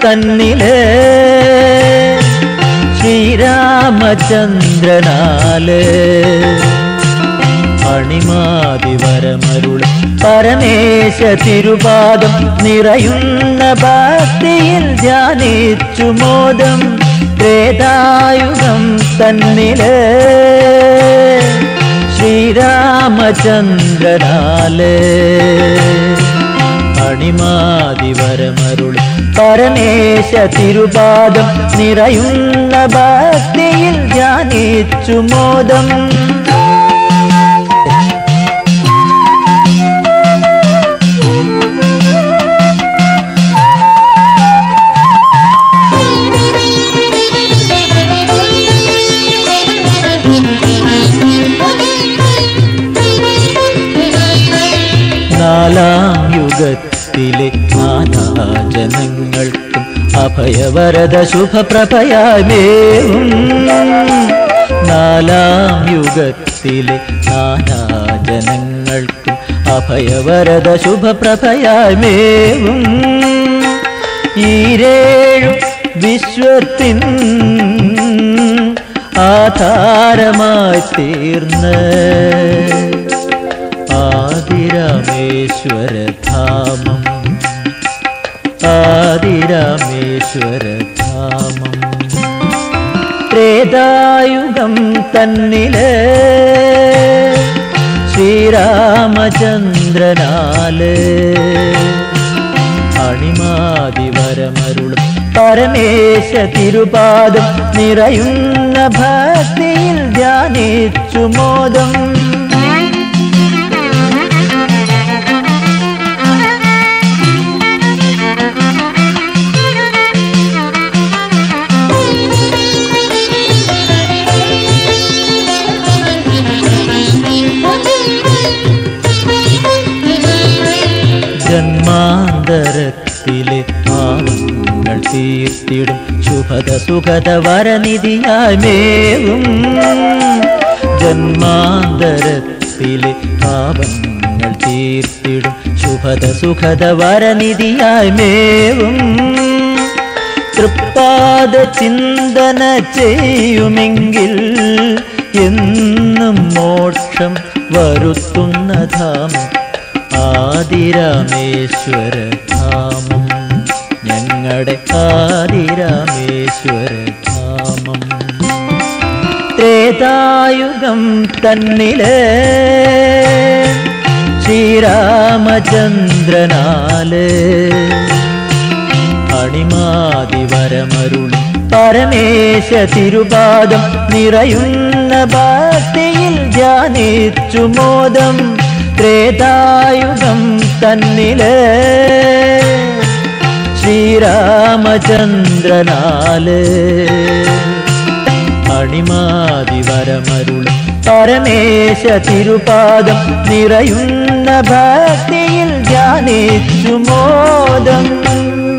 തന്നില് ശ്രീരാമചന്ദ്രനാല് അണിമാതിവരമരുൾ പരമേശ തിരുപാദം നിറയുന്ന ഭക്തിയിൽ ധ്യാനിച്ചു മോദം ത്രേതായുഗം തന്നില് ശ്രീരാമചന്ദ്രനാല് അണിമാതിവരമരുൾ പരമേശ തിരുപാദം നിറയുന്ന ഭക്തിയിൽ ധ്യാനിച്ചു മോദം നാലാം യുഗത്തിലെ നാനാജനങ്ങൾക്കും അഭയവരദ ശുഭപ്രഭയാമേവും നാലാം യുഗത്തിലെ നാനാജനങ്ങൾക്കും അഭയവരദ ശുഭപ്രഭയാമേവും ഈരേഴും വിശ്വത്തിൻ ആധാരമായി തീർന്ന് ആദിരാമേശ്വരധാമം ആദിരാമേശ്വരധാമം ത്രേതായുഗം തന്നില് ശ്രീരാമചന്ദ്രനാല് അണിമാതിവരമരുളും പരമേശ തിരുപാദം നിറയുന്ന ഭക്തിയിൽ ധ്യാനിച്ചു മോദം ജന്മാന്തരത്തിലെ പാവങ്ങൾ തീർത്തിടും ശുഭത സുഖത വരനിധിയായി മേവും ജന്മാന്തരത്തിലെ പാവങ്ങൾ തീർത്തിടും ശുഭത സുഖത വരനിധിയായി മേവും തൃപ്പാദ ചിന്തന ചെയ്യുമെങ്കിൽ എന്നും മോക്ഷം വരുത്തുന്ന ധാമം ആദിരാമേശ്വര ധാമം ഞങ്ങളുടെ ആദിരാമേശ്വര ധാമം ത്രേതായുഗം തന്നില് ശ്രീരാമചന്ദ്രനാല് അണിമാതിവരമരുളി പരമേശ തിരുപാദം നിറയുന്ന ഭക്തിയിൽ ധ്യാനിച്ചു മോദം ത്രേതായുഗം തന്നില് ശ്രീരാമചന്ദ്രനാല് അണിമാതിവരമരുളി പരമേശ തിരുപാദം നിറയുന്ന ഭക്തിയിൽ ധ്യാനിച്ചു മോദം